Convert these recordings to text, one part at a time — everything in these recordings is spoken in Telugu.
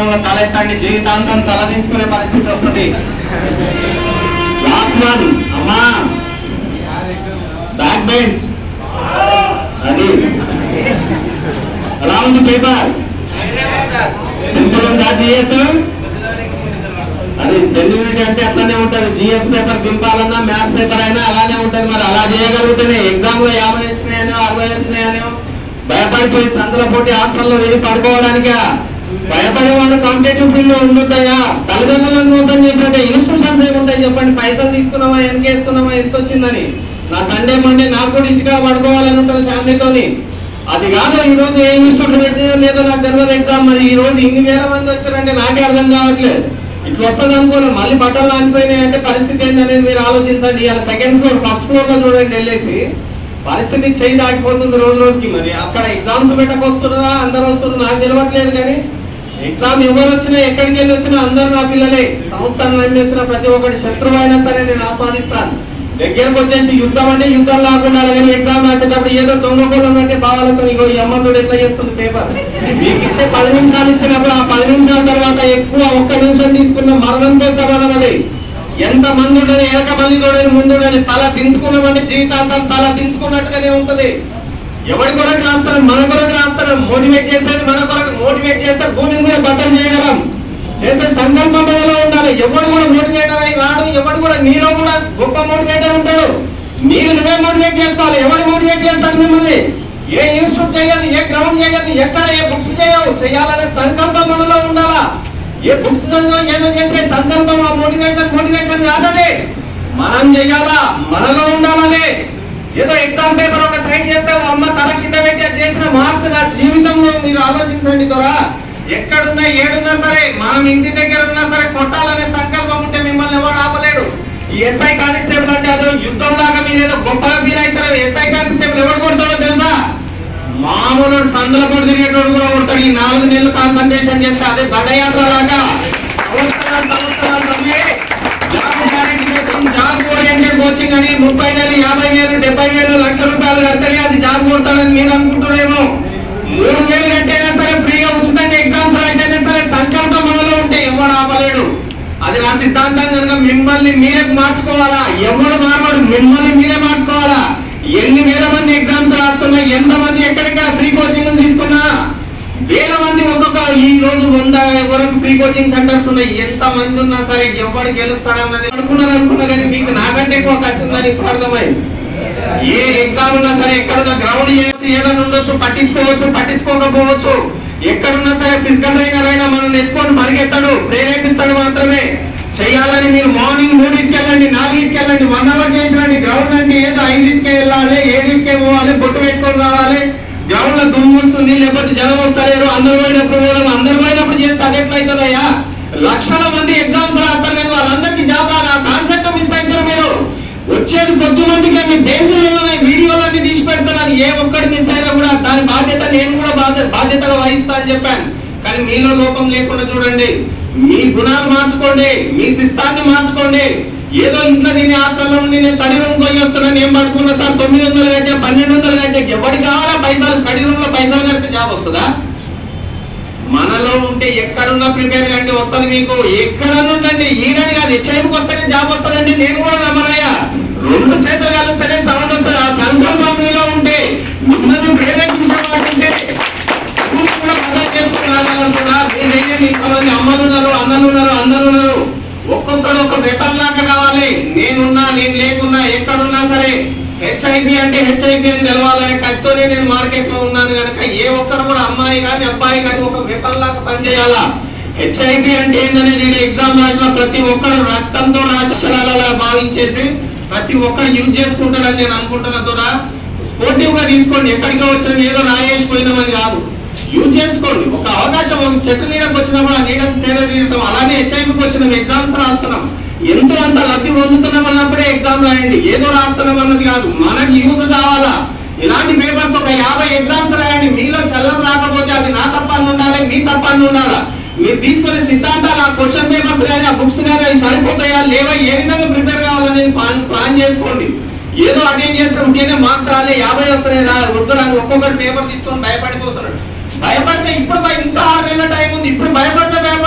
ఎగ్జామ్ లో తలెత్తండి జీవితాంతం తలదించుకునే పరిస్థితి వస్తుంది లాస్ట్ వన్ అమ్మా బ్యాక్ బెంచ్ అది ఎలా ఉంది పేపర్ ఎంత జిఎస్ అది జెన్యునిటీ అంటే అట్లనే ఉంటది జిఎస్ పేపర్ దింపాలన్నా మ్యాథ్స్ పేపర్ అయినా అలానే ఉంటది మరి అలా చేయగలిగితేనే ఎగ్జామ్ లో యాభై వచ్చినాయనో అరవై వచ్చినాయనో భయపడిపోయి సందుల పోటీ హాస్టల్లో వెళ్ళి పడుకోవడానికా భయపడేవాడు కాంపిటేటివ్ ఫీల్డ్ లో ఉండొద్దయ్యా తల్లిదండ్రులను మోసం చేసినట్టే ఇన్స్టిట్యూషన్స్ ఏముంటాయి చెప్పండి పైసలు తీసుకున్నామా వెనకేసుకున్నామా ఎంత వచ్చిందని నా సండే మండే నాకు కూడా ఇంటిగా పడుకోవాలని ఉంటుంది ఫ్యామిలీతోని అది కాదు ఈ రోజు ఏ ఇన్స్టిట్యూట్ పెట్టినో లేదో నాకు తెలియదు ఎగ్జామ్ మరి ఈ రోజు ఇన్ని వేల మంది వచ్చారంటే నాకే అర్థం కావట్లేదు ఇట్లా వస్తుంది అనుకోను మళ్ళీ బట్టలు లాంటిపోయినాయి అంటే పరిస్థితి ఏంటనేది మీరు ఆలోచించండి ఇలా సెకండ్ ఫ్లోర్ ఫస్ట్ ఫ్లోర్ లో చూడండి వెళ్ళేసి పరిస్థితి చేయి దాటిపోతుంది రోజు రోజుకి మరి అక్కడ ఎగ్జామ్స్ పెట్టక వస్తున్నారా అందరు వస్తున్నారు నాకు తెలియట్లేదు కానీ ఎగ్జామ్ ఎవరు వచ్చినా ఎక్కడికి వెళ్ళి వచ్చినా అందరూ నా పిల్లలే సంస్థను నమ్మి వచ్చిన ప్రతి ఒక్కటి శత్రువు అయినా సరే నేను ఆస్వాదిస్తాను దగ్గరకు వచ్చేసి యుద్ధం అంటే యుద్ధం లేకుండా కానీ ఎగ్జామ్ రాసేటప్పుడు ఏదో దొంగకోలం అంటే భావాలతో ఇగో ఈ అమ్మ చూడు ఎట్లా చేస్తుంది పేపర్ మీకు ఇచ్చే పది నిమిషాలు ఇచ్చినప్పుడు ఆ పది నిమిషాల తర్వాత ఎక్కువ ఒక్క నిమిషం తీసుకున్న మరణంతో సమానం అది ఎంత మంది ఉండని వెనక మంది చూడని ముందు ఉండని తల దించుకున్నామంటే జీవితాంతం తల దించుకున్నట్టుగానే ఉంటది ఎవరి కొరకు రాస్తారు మన కొరకు రాస్తారు మోటివేట్ చేసేది మన కొరకు మోటివేట్ చేస్తారు భూమిని కూడా బద్దలు చేయగలం చేసే సంకల్పం మనలో ఉండాలి ఎవడు కూడా మోటివేటర్ అయి రాడు ఎవడు కూడా నీలో కూడా గొప్ప మోటివేటర్ ఉంటాడు మీరు నువ్వే మోటివేట్ చేసుకోవాలి ఎవడు మోటివేట్ చేస్తాడు మిమ్మల్ని ఏ ఇన్స్టిట్యూట్ చేయదు ఏ క్రమం చేయదు ఎక్కడ ఏ బుక్స్ చేయవు చేయాలనే సంకల్పం మనలో ఉండాలా ఏ బుక్స్ చదివో ఏదో చేసే సంకల్పం ఆ మోటివేషన్ మోటివేషన్ కాదది మనం చెయ్యాలా మనలో ఉండాలనే ఏదో ఎగ్జామ్ పేపర్ ఒక సైడ్ చేస్తే ఓ అమ్మ తల కింద పెట్టి అది చేసిన మార్క్స్ నా జీవితంలో మీరు ఆలోచించండి దొరా ఎక్కడున్నా ఏడున్నా సరే మనం ఇంటి దగ్గర ఉన్నా సరే కొట్టాలనే సంకల్పం ఉంటే మిమ్మల్ని ఎవరు ఆపలేడు ఈ ఎస్ఐ కానిస్టేబుల్ అంటే అదో యుద్ధం లాగా మీరు ఏదో గొప్పగా ఫీల్ అవుతారు ఎస్ఐ కానిస్టేబుల్ ఎవరు కొడతాడో తెలుసా మామూలు సందుల పడి తిరిగేటోడు కూడా కొడతాడు ఈ నాలుగు నెలలు కాన్సన్ట్రేషన్ చేస్తే అదే దండయాత్ర లాగా సంవత్సరాలు సంవత్సరాలు చదివి job guarantee coaching, job oriented coaching అని ముప్పై వేలు యాభై వేలు డెబ్బై వేలు లక్ష రూపాయలు కడితే అది జాబ్ కొడతాడని మీరు అనుకుంటున్నారేమో మూడు వేలు కట్టైనా సరే ఫ్రీగా ఉచితంగా ఎగ్జామ్స్ రాసైనా సరే సంకల్పం మనలో ఉంటే ఎవడు ఆపలేడు అది నా సిద్ధాంతం కనుక మిమ్మల్ని మీరే మార్చుకోవాలా ఎవడు మారవాడు మిమ్మల్ని మీరే మార్చుకోవాలా ఎన్ని వేల మంది ఎగ్జామ్స్ రాస్తున్నా ఎంత మంది ఎక్కడెక్కడ ఫ్రీ కోచింగ్ తీసుకున్నా వేల మంది ఒక్కొక్క ఈ రోజు వంద వరకు ఫ్రీ కోచింగ్ సెంటర్స్ ఉన్నాయి ఎంత మంది ఉన్నా సరే ఎవడు గెలుస్తాడన్నది అనుకున్నారు అనుకున్నా కానీ మీకు నాకంటే ఎక్కువ కష్టం ఉందని ఇప్పుడు అర్థమైంది ఏ ఎగ్జామ్ ఉన్నా సరే ఎక్కడున్నా గ్రౌండ్ చేయొచ్చు ఏదైనా ఉండొచ్చు పట్టించుకోవచ్చు పట్టించుకోకపోవచ్చు ఎక్కడున్నా సరే ఫిజికల్ ట్రైనర్ అయినా మనం ఎత్తుకొని పరిగెత్తాడు ప్రేరేపిస్తాడు మాత్రమే చేయాలని మీరు మార్నింగ్ మూడింటికి వెళ్ళండి నాలుగింటికి వెళ్ళండి వన్ అవర్ చేసినండి గ్రౌండ్ అంటే ఏదో ఐదింటికి వెళ్ళాలి ఏడింటికి పోవాలి బొట్టు పెట్టుకొని రావాలి గ్రౌండ్ లో దుమ్ము వస్తుంది లేకపోతే జనం వస్తలేరు అందరు పోయినప్పుడు పోవడం అందరు పోయినప్పుడు చేస్తే అది ఎట్లయితుందయ్యా లక్షల మంది ఎగ్జామ్స్ రాస్తారు కానీ వాళ్ళందరికీ జాబ్ ఆ కాన్సెప్ట్ మిస్ అవుతారు మీరు వచ్చేది కొద్ది మందికి మీ బెంచ్లలో వీడియోలన్నీ తీసి పెడతాను ఏ ఒక్కటి మిస్ అయినా కూడా దాని బాధ్యత నేను కూడా బాధ్యత బాధ్యతగా వహిస్తా అని చెప్పాను కానీ మీలో లోపం లేకుండా చూడండి మీ గుణాలు మార్చుకోండి మీ శిస్తాన్ని మార్చుకోండి ఏదో ఇంట్లో నేను హాస్టల్లో ఉండి నేను స్టడీ రూమ్ పోయి వస్తున్నాను ఏం పడుకున్నా సార్ తొమ్మిది వందలు కంటే పన్నెండు వందలు కంటే ఎవరికి కావాలా పైసలు స్టడీ రూమ్ లో పైసలు కడితే జాబ్ వస్తుందా మనలో ఉంటే ఎక్కడున్నా ప్రిపేర్ కంటే వస్తుంది మీకు ఎక్కడ ఉండండి ఈడని కాదు హెచ్ఐఎంకి వస్తేనే జాబ్ వస్తుందండి నేను కూడా నమ్మనయ్యా రెండు చేతులు కలిస్తేనే సౌండ్ వస్తుంది ఆ సంకల్పం మీలో ఉంటే మిమ్మల్ని ప్రేరేపించే వాడు ఉంటే మీరు కూడా మద్దతు చేసుకున్నారు కూడా మీరు చేయండి ఇంతమంది అమ్మలు ఉన్నారు అన్నలు ఉన్నారు అందరు ఉన్నారు ఒక్కొక్కడు ఒక వెపన్ లాగా కావాలి నేనున్నా నేను లేకున్నా ఎక్కడున్నా సరే హెచ్ఐబి అంటే హెచ్ఐబి అని తెలవాలనే కష్టతోనే నేను మార్కెట్ లో ఉన్నాను కనుక ఏ ఒక్కరు కూడా అమ్మాయి కానీ అబ్బాయి కానీ ఒక వెపన్ లాగా పనిచేయాలా హెచ్ఐబి అంటే ఏంటనే నేను ఎగ్జామ్ రాసిన ప్రతి ఒక్కరు రక్తంతో రాసి అక్షరాలలా భావించేసి ప్రతి ఒక్కరు యూజ్ చేసుకుంటాడని నేను అనుకుంటున్నా కూడా స్పోర్టివ్ గా తీసుకోండి ఎక్కడికో వచ్చిన ఏదో రాయేసిపోయినామని కాదు యూజ్ చేసుకోండి ఒక అవకాశం ఒక చెట్టు నీడకు వచ్చినప్పుడు ఆ నీడకు సేవ తీరుతాం అలానే హెచ్ఐవికి వచ్చిన ఎగ్జామ్స్ రాస్తున్నాం ఎంతో అంత లబ్ధి పొందుతున్నాం అన్నప్పుడే ఎగ్జామ్ రాయండి ఏదో రాస్తున్నాం అన్నది కాదు మనకి యూజ్ కావాలా ఇలాంటి పేపర్స్ ఒక యాభై ఎగ్జామ్స్ రాయండి మీలో చల్లం రాకపోతే అది నా తప్పని ఉండాలి మీ తప్పని ఉండాలా మీరు తీసుకునే సిద్ధాంతాలు ఆ క్వశ్చన్ పేపర్స్ కానీ ఆ బుక్స్ కానీ అవి సరిపోతాయా లేవా ఏ విధంగా ప్రిపేర్ కావాలనేది ప్లాన్ ప్లాన్ చేసుకోండి ఏదో అటెండ్ చేస్తే ఉంటేనే మార్క్స్ రాలే యాభై వస్తున్నాయి రా వద్దు రాని ఒక్కొక్కటి పేపర్ తీసుకొని భయపడిపోతున్నాడు భయపడితే ఇప్పుడు భయ- ఇంకా ఆరు నెలల టైం ఉంది ఇప్పుడు భయపడితే భయపడితే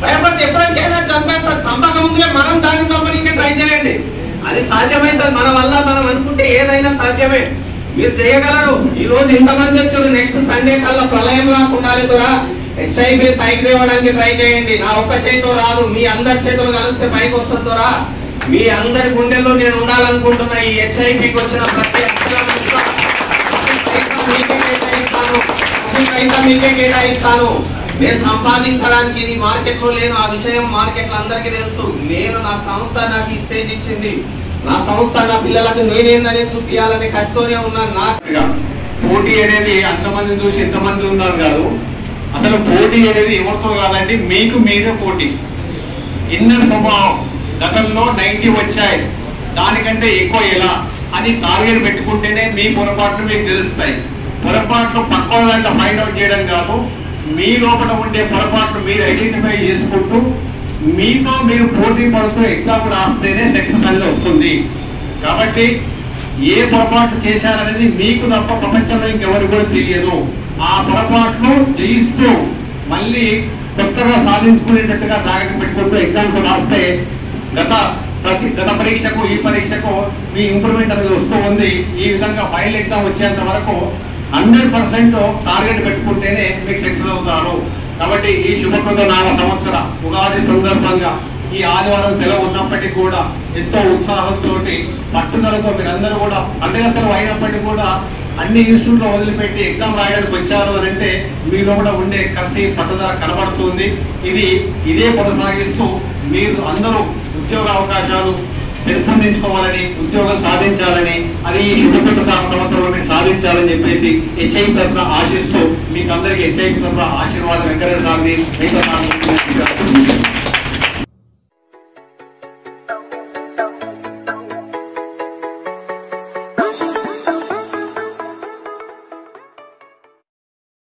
భయపడితే ఎప్పటికైనా చంపేస్తారు చంపక ముందునే మనం దాన్ని చంపనీకే ట్రై చేయండి అది సాధ్యమైతుంది మన వల్ల మనం అనుకుంటే ఏదైనా సాధ్యమే మీరు చేయగలరు ఈ రోజు ఇంతమంది వచ్చారు నెక్స్ట్ సండే కల్లా ప్రళయం లాగా ఉండాలి దొరా హెచ్ఐవి పైకి తేవడానికి ట్రై చేయండి నా ఒక్క చేతితో రాదు మీ అందరి చేతులు కలిస్తే పైకి వస్తుంది దొరా మీ అందరి గుండెల్లో నేను ఉండాలనుకుంటున్నా ఈ హెచ్ఐవికి వచ్చిన ప్రతి అక్షరం కూడా ప్రతి పైసా మీకే కేటాయిస్తాను ప్రతి పైసా మీకే కేటాయిస్తాను నేను సంపాదించడానికి ఇది మార్కెట్ లో లేను ఆ విషయం మార్కెట్ లో అందరికీ తెలుసు నేను నా సంస్థ నాకు ఈ స్టేజ్ ఇచ్చింది నా సంస్థ నా పిల్లలకు నేనేందనే చూపించాలనే కష్టతోనే ఉన్నాను నా ఇక పోటీ అనేది అంతమంది చూసి ఎంతమంది ఉన్నారు కాదు అసలు పోటీ అనేది ఎవరితో కాదండి మీకు మీదే పోటీ ఇన్నర్ స్వభావం గతంలో నైన్టీ వచ్చాయి దానికంటే ఎక్కువ ఎలా అని టార్గెట్ పెట్టుకుంటేనే మీ పొరపాట్లు మీకు తెలుస్తాయి పొరపాట్లు పక్క దాంట్లో ఫైండ్ అవుట్ చేయడం కాదు మీ లోపల ఉండే పొరపాట్లు మీరు ఐడెంటిఫై చేసుకుంటూ మీతో మీరు పోటీ పడుతూ ఎగ్జామ్ రాస్తేనే సక్సెస్ అనేది వస్తుంది కాబట్టి ఏ పొరపాట్లు చేశారనేది మీకు తప్ప ప్రపంచంలో ఇంకెవరు కూడా తెలియదు ఆ పొరపాట్లు జయిస్తూ మళ్ళీ కొత్తగా సాధించుకునేటట్టుగా టార్గెట్ పెట్టుకుంటూ ఎగ్జామ్స్ రాస్తే గత ప్రతి గత పరీక్షకు ఈ పరీక్షకు మీ ఇంప్రూవ్మెంట్ అనేది వస్తూ ఉంది ఈ విధంగా ఫైనల్ ఎగ్జామ్ వచ్చేంత వరకు హండ్రెడ్ పర్సెంట్ టార్గెట్ పెట్టుకుంటేనే మీకు సక్సెస్ అవుతారు కాబట్టి ఈ శుభకృత నామ సంవత్సర ఉగాది సందర్భంగా ఈ ఆదివారం సెలవు ఉన్నప్పటికీ కూడా ఎంతో ఉత్సాహంతో పట్టుదలతో మీరందరూ కూడా పండుగ సెలవు అయినప్పటికీ కూడా అన్ని ఇన్స్టిట్యూట్లో వదిలిపెట్టి ఎగ్జామ్ రాయడానికి వచ్చారు అని అంటే మీలో కూడా ఉండే కసి పట్టుదల కనబడుతుంది ఇది ఇదే కొనసాగిస్తూ మీరు అందరూ ఉద్యోగ అవకాశాలు పెంపొందించుకోవాలని ఉద్యోగం సాధించాలని అది ఈ శుభకృత సంవత్సరంలో మీరు సాధించాలని చెప్పేసి హెచ్ఐ తరఫున ఆశిస్తూ మీకు అందరికీ హెచ్ఐ తరఫున ఆశీర్వాదం వెంకటరెడ్డి గారిని మిగతా నా